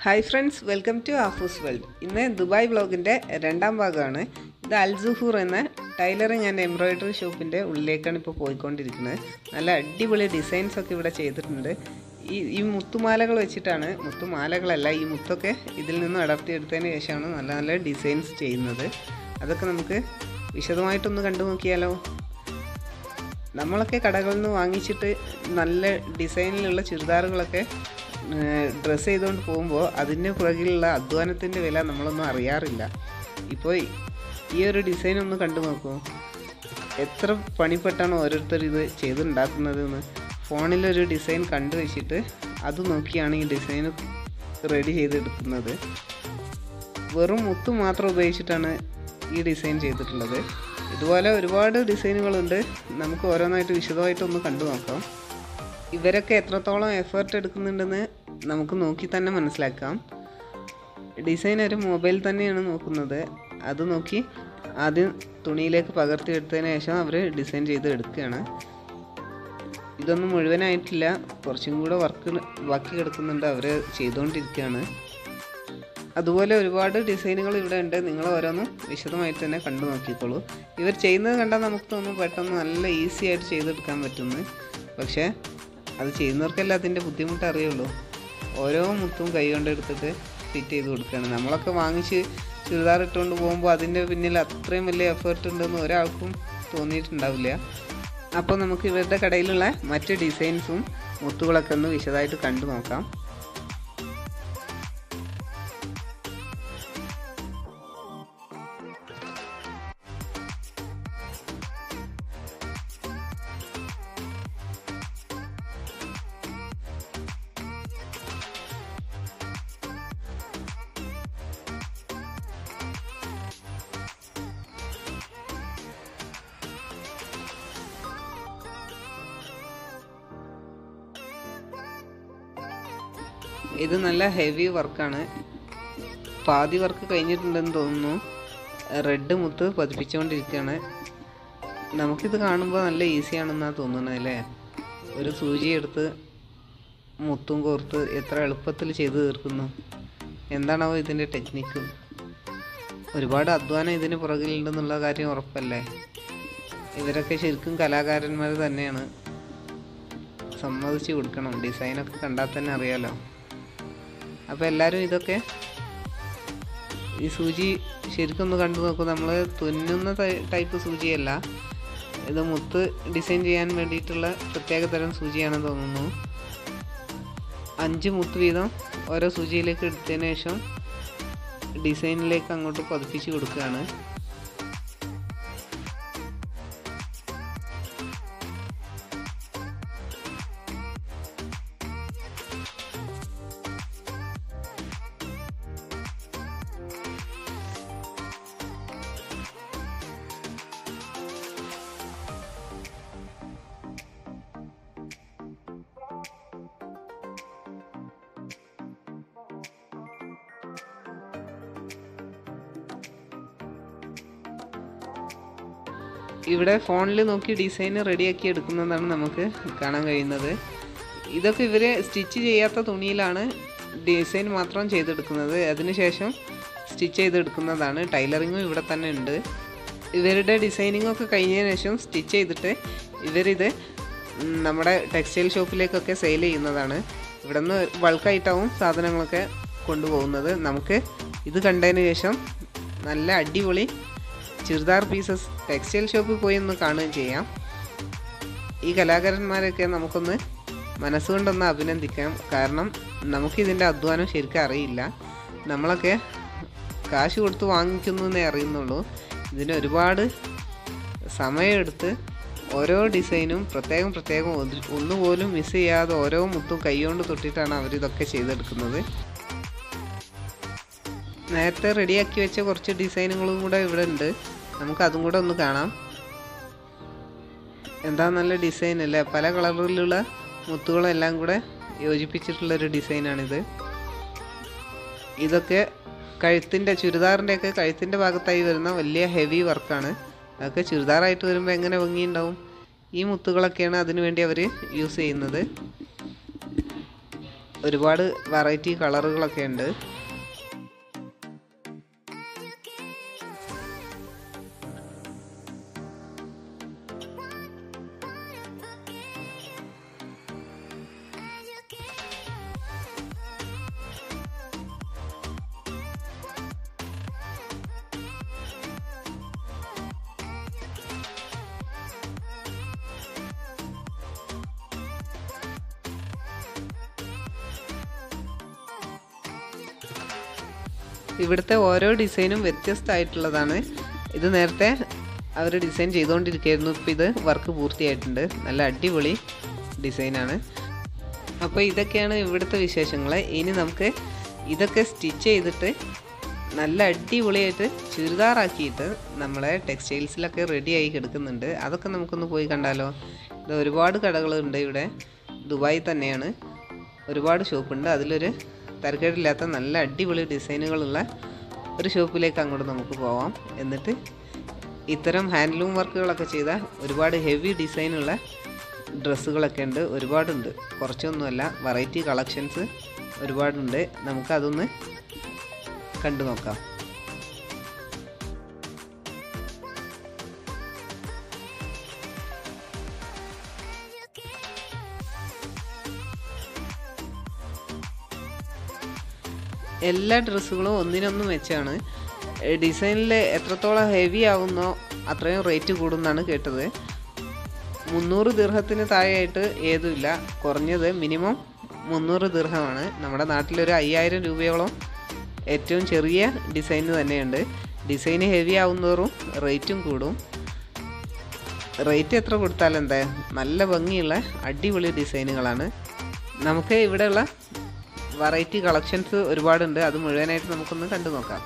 hi friends welcome to Aafoos world ഇന്ന് Dubai വ്ളോഗിൻ്റെ രണ്ടാം ഭാഗമാണ് ഇത് അൽസുഹൂർ എന്ന ടൈലറിങ് ആൻഡ് എംബ്രോയിഡറി ഷോപ്പിൻ്റെ ഉള്ളിലേക്കാണ് ഇപ്പോൾ പോയിക്കൊണ്ടിരിക്കുന്നത് നല്ല അടിപൊളി ഡിസൈൻസ് ഒക്കെ ഇവിടെ ചെയ്തിട്ടുണ്ട് ഈ ഈ മുത്തുമാലകൾ വെച്ചിട്ടാണ് മുത്തുമാലകളല്ല ഈ മുത്തൊക്കെ ഇതിൽ നിന്നും അടർത്തിയെടുത്തതിന് ശേഷമാണ് നല്ല നല്ല ഡിസൈൻസ് ചെയ്യുന്നത് അതൊക്കെ നമുക്ക് വിശദമായിട്ടൊന്ന് കണ്ടു നോക്കിയാലോ നമ്മളൊക്കെ കടകളിൽ നിന്ന് വാങ്ങിച്ചിട്ട് നല്ല ഡിസൈനിലുള്ള ചുരിദാറുകളൊക്കെ ഡ്രസ്സ് ചെയ്തുകൊണ്ട് പോകുമ്പോൾ അതിൻ്റെ പുറകിലുള്ള അധ്വാനത്തിൻ്റെ വില നമ്മളൊന്നും അറിയാറില്ല ഇപ്പോൾ ഈ ഒരു ഡിസൈൻ ഒന്ന് കണ്ടു നോക്കൂ എത്ര പണിപ്പെട്ടാണ് ഓരോരുത്തർ ഇത് ചെയ്തുണ്ടാക്കുന്നതെന്ന് ഫോണിലൊരു ഡിസൈൻ കണ്ടു വെച്ചിട്ട് അത് നോക്കിയാണ് ഈ ഡിസൈൻ റെഡി ചെയ്തെടുക്കുന്നത് വെറും മുത്ത് മാത്രം ഉപയോഗിച്ചിട്ടാണ് ഈ ഡിസൈൻ ചെയ്തിട്ടുള്ളത് ഇതുപോലെ ഒരുപാട് ഡിസൈനുകളുണ്ട് നമുക്ക് ഓരോന്നായിട്ട് വിശദമായിട്ടൊന്ന് കണ്ടു നോക്കാം ഇവരൊക്കെ എത്രത്തോളം എഫേർട്ട് എടുക്കുന്നുണ്ടെന്ന് നമുക്ക് നോക്കി തന്നെ മനസ്സിലാക്കാം ഡിസൈൻ ഒരു മൊബൈൽ തന്നെയാണ് നോക്കുന്നത് അത് നോക്കി ആദ്യം തുണിയിലേക്ക് പകർത്തിയെടുത്തതിന് ശേഷം അവർ ഡിസൈൻ ചെയ്ത് എടുക്കുകയാണ് ഇതൊന്നും മുഴുവനായിട്ടില്ല കുറച്ചും കൂടെ വർക്ക് ബാക്കി കിടക്കുന്നുണ്ട് അവർ ചെയ്തുകൊണ്ടിരിക്കുകയാണ് അതുപോലെ ഒരുപാട് ഡിസൈനുകൾ ഇവിടെ ഉണ്ട് നിങ്ങൾ ഓരോന്നും വിശദമായിട്ട് തന്നെ കണ്ടു നോക്കിക്കോളൂ ഇവർ ചെയ്യുന്നത് കണ്ടാൽ നമുക്ക് തോന്നും പെട്ടെന്ന് നല്ല ഈസി ആയിട്ട് ചെയ്തെടുക്കാൻ പറ്റുമെന്ന് പക്ഷേ അത് ചെയ്യുന്നവർക്കല്ല അതിൻ്റെ ബുദ്ധിമുട്ട് അറിയുള്ളൂ ഓരോ മുത്തും കൈ കൊണ്ട് എടുത്തിട്ട് ഫിറ്റ് ചെയ്ത് കൊടുക്കുകയാണ് നമ്മളൊക്കെ വാങ്ങിച്ച് ചുരിദാർ ഇട്ടുകൊണ്ട് പോകുമ്പോൾ അതിൻ്റെ പിന്നിൽ അത്രയും വലിയ എഫേർട്ട് ഉണ്ടെന്ന് ഒരാൾക്കും തോന്നിയിട്ടുണ്ടാവില്ല അപ്പോൾ നമുക്ക് ഇവരുടെ കടയിലുള്ള മറ്റ് ഡിസൈൻസും മുത്തുകളൊക്കെ ഒന്ന് വിശദമായിട്ട് കണ്ടു നോക്കാം ഇത് നല്ല ഹെവി വർക്കാണ് പാതി വർക്ക് കഴിഞ്ഞിട്ടുണ്ടെന്ന് തോന്നുന്നു റെഡ് മുത്ത് പതിപ്പിച്ചുകൊണ്ടിരിക്കുകയാണ് നമുക്കിത് കാണുമ്പോൾ നല്ല ഈസി ആണെന്നാണ് തോന്നുന്നത് അല്ലേ ഒരു സൂചി എടുത്ത് മുത്തും കോർത്ത് എത്ര എളുപ്പത്തിൽ ചെയ്തു തീർക്കുന്നു എന്താണാവോ ഇതിൻ്റെ ടെക്നിക്ക് ഒരുപാട് അധ്വാനം ഇതിന് പുറകിലുണ്ടെന്നുള്ള കാര്യം ഉറപ്പല്ലേ ഇവരൊക്കെ ശരിക്കും കലാകാരന്മാർ തന്നെയാണ് സമ്മതിച്ച് കൊടുക്കണം ഡിസൈനൊക്കെ കണ്ടാൽ തന്നെ അറിയാലോ അപ്പോൾ എല്ലാവരും ഇതൊക്കെ ഈ സൂചി ശരിക്കും ഒന്ന് കണ്ടു നോക്കും നമ്മൾ തുന്നുന്ന ടൈപ്പ് സൂചിയല്ല ഇത് മുത്ത് ഡിസൈൻ ചെയ്യാൻ വേണ്ടിയിട്ടുള്ള പ്രത്യേക തരം സൂചിയാണെന്ന് തോന്നുന്നു അഞ്ച് മുത്ത് വീതം ഓരോ സൂചിയിലേക്ക് എടുത്തതിന് ശേഷം ഡിസൈനിലേക്ക് അങ്ങോട്ട് പതിപ്പിച്ച് കൊടുക്കുകയാണ് ഇവിടെ ഫോണിൽ നോക്കി ഡിസൈൻ റെഡിയാക്കി എടുക്കുന്നതാണ് നമുക്ക് കാണാൻ കഴിയുന്നത് ഇതൊക്കെ ഇവർ സ്റ്റിച്ച് ചെയ്യാത്ത തുണിയിലാണ് ഡിസൈൻ മാത്രം ചെയ്തെടുക്കുന്നത് അതിനുശേഷം സ്റ്റിച്ച് ചെയ്തെടുക്കുന്നതാണ് ടൈലറിങ്ങും ഇവിടെ തന്നെ ഉണ്ട് ഇവരുടെ ഡിസൈനിങ് ഒക്കെ കഴിഞ്ഞതിന് ശേഷം സ്റ്റിച്ച് ചെയ്തിട്ട് ഇവരിത് നമ്മുടെ ടെക്സ്റ്റൈൽ ഷോപ്പിലേക്കൊക്കെ സെയിൽ ചെയ്യുന്നതാണ് ഇവിടെ നിന്ന് ബൾക്കായിട്ടാവും സാധനങ്ങളൊക്കെ കൊണ്ടുപോകുന്നത് നമുക്ക് ഇത് കണ്ടതിന് ശേഷം നല്ല അടിപൊളി ചുരിദാർ പീസസ് ടെക്സ്റ്റൈൽ ഷോപ്പിൽ പോയി ഒന്ന് കാണുകയും ചെയ്യാം ഈ കലാകാരന്മാരൊക്കെ നമുക്കൊന്ന് മനസ്സുകൊണ്ടൊന്ന് അഭിനന്ദിക്കാം കാരണം നമുക്കിതിൻ്റെ അധ്വാനം ശരിക്കും അറിയില്ല നമ്മളൊക്കെ കാശ് കൊടുത്ത് വാങ്ങിക്കുന്നു എന്നേ അറിയുന്നുള്ളൂ ഇതിന് ഒരുപാട് സമയമെടുത്ത് ഓരോ ഡിസൈനും പ്രത്യേകം പ്രത്യേകം ഒന്നുപോലും മിസ് ചെയ്യാതെ ഓരോ മുത്തും കൈകൊണ്ട് തൊട്ടിട്ടാണ് അവരിതൊക്കെ ചെയ്തെടുക്കുന്നത് നേരത്തെ റെഡിയാക്കി വെച്ച കുറച്ച് ഡിസൈനുകളും കൂടെ ഇവിടെ ഉണ്ട് നമുക്ക് അതും കൂടെ ഒന്ന് കാണാം എന്താ നല്ല ഡിസൈൻ അല്ലേ പല കളറിലുള്ള മുത്തുകളെല്ലാം കൂടെ യോജിപ്പിച്ചിട്ടുള്ളൊരു ഡിസൈനാണിത് ഇതൊക്കെ കഴുത്തിൻ്റെ ചുരിദാറിൻ്റെയൊക്കെ കഴുത്തിൻ്റെ ഭാഗത്തായി വരുന്ന വലിയ ഹെവി വർക്കാണ് അതൊക്കെ ചുരിദാറായിട്ട് വരുമ്പോൾ എങ്ങനെ ഭംഗിയുണ്ടാവും ഈ മുത്തുകളൊക്കെയാണ് അതിനു വേണ്ടി അവർ യൂസ് ചെയ്യുന്നത് ഒരുപാട് വെറൈറ്റി കളറുകളൊക്കെ ഉണ്ട് ഇവിടുത്തെ ഓരോ ഡിസൈനും വ്യത്യസ്തമായിട്ടുള്ളതാണ് ഇത് നേരത്തെ അവർ ഡിസൈൻ ചെയ്തുകൊണ്ടിരിക്കുകയായിരുന്നു ഇപ്പോൾ ഇത് വർക്ക് പൂർത്തിയായിട്ടുണ്ട് നല്ല അടിപൊളി ഡിസൈനാണ് അപ്പോൾ ഇതൊക്കെയാണ് ഇവിടുത്തെ വിശേഷങ്ങൾ ഇനി നമുക്ക് ഇതൊക്കെ സ്റ്റിച്ച് ചെയ്തിട്ട് നല്ല അടിപൊളിയായിട്ട് ചുരിദാറാക്കിയിട്ട് നമ്മളെ ടെക്സ്റ്റൈൽസിലൊക്കെ റെഡിയായി കിടക്കുന്നുണ്ട് അതൊക്കെ നമുക്കൊന്ന് പോയി കണ്ടാലോ ഇത് ഒരുപാട് കടകളുണ്ട് ഇവിടെ ദുബായി തന്നെയാണ് ഒരുപാട് ഷോപ്പുണ്ട് അതിലൊരു തരക്കേടില്ലാത്ത നല്ല അടിപൊളി ഡിസൈനുകളുള്ള ഒരു ഷോപ്പിലേക്ക് അങ്ങോട്ട് നമുക്ക് പോവാം എന്നിട്ട് ഇത്തരം ഹാൻഡ്ലൂം വർക്കുകളൊക്കെ ചെയ്ത ഒരുപാട് ഹെവി ഡിസൈനുള്ള ഡ്രസ്സുകളൊക്കെ ഉണ്ട് ഒരുപാടുണ്ട് കുറച്ചൊന്നുമല്ല വെറൈറ്റി കളക്ഷൻസ് ഒരുപാടുണ്ട് നമുക്കതൊന്ന് കണ്ടു നോക്കാം എല്ലാ ഡ്രസ്സുകളും ഒന്നിനൊന്നും വെച്ചാണ് ഡിസൈനിൽ എത്രത്തോളം ഹെവി ആവുന്നോ അത്രയും റേറ്റ് കൂടുമെന്നാണ് കേട്ടത് മുന്നൂറ് ദീർഘത്തിന് താഴെയായിട്ട് ഏതുമില്ല കുറഞ്ഞത് മിനിമം മുന്നൂറ് ദീർഘമാണ് നമ്മുടെ നാട്ടിലൊരു അയ്യായിരം രൂപയോളം ഏറ്റവും ചെറിയ ഡിസൈന് തന്നെയുണ്ട് ഡിസൈന് ഹെവി ആവുന്നതോറും റേറ്റും കൂടും റേറ്റ് എത്ര കൊടുത്താലും എന്താ നല്ല ഭംഗിയുള്ള അടിപൊളി ഡിസൈനുകളാണ് നമുക്ക് ഇവിടെയുള്ള വെറൈറ്റി കളക്ഷൻസ് ഒരുപാടുണ്ട് അത് മുഴുവനായിട്ട് നമുക്കൊന്ന് കണ്ടു നോക്കാം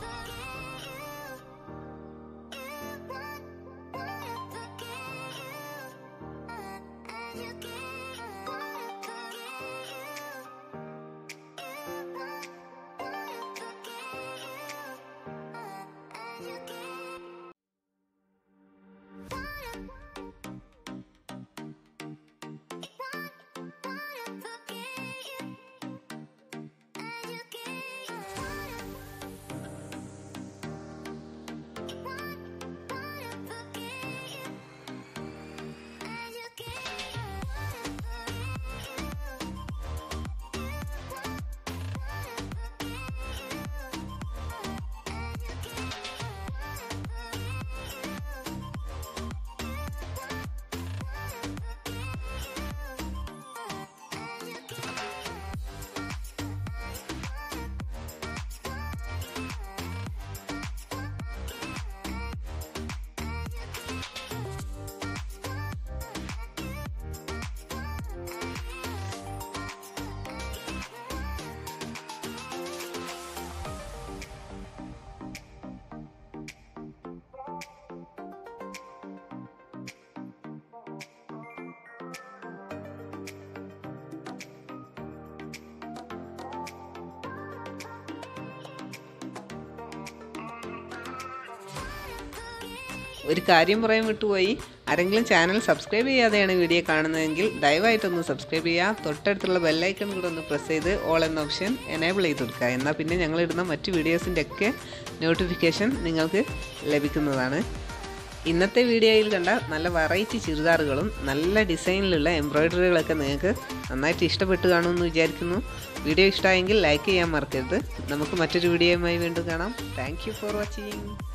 ഒരു കാര്യം പറയാൻ വിട്ടുപോയി ആരെങ്കിലും ചാനൽ സബ്സ്ക്രൈബ് ചെയ്യാതെയാണ് വീഡിയോ കാണുന്നതെങ്കിൽ ദയവായിട്ടൊന്ന് സബ്സ്ക്രൈബ് ചെയ്യുക തൊട്ടടുത്തുള്ള ബെല്ലൈക്കൺ കൂടെ ഒന്ന് പ്രസ് ചെയ്ത് ഓൾ എന്ന ഓപ്ഷൻ എനേബിൾ ചെയ്ത് കൊടുക്കുക എന്നാൽ പിന്നെ ഞങ്ങളിടുന്ന മറ്റ് വീഡിയോസിൻ്റെ ഒക്കെ നോട്ടിഫിക്കേഷൻ നിങ്ങൾക്ക് ലഭിക്കുന്നതാണ് ഇന്നത്തെ വീഡിയോയിൽ കണ്ട നല്ല വെറൈറ്റി ചുരിദാറുകളും നല്ല ഡിസൈനിലുള്ള എംബ്രോയ്ഡറികളൊക്കെ നിങ്ങൾക്ക് നന്നായിട്ട് ഇഷ്ടപ്പെട്ട് കാണുമെന്ന് വിചാരിക്കുന്നു വീഡിയോ ഇഷ്ടമായെങ്കിൽ ലൈക്ക് ചെയ്യാൻ മറക്കരുത് നമുക്ക് മറ്റൊരു വീഡിയോയുമായി വീണ്ടും കാണാം താങ്ക് ഫോർ വാച്ചിങ്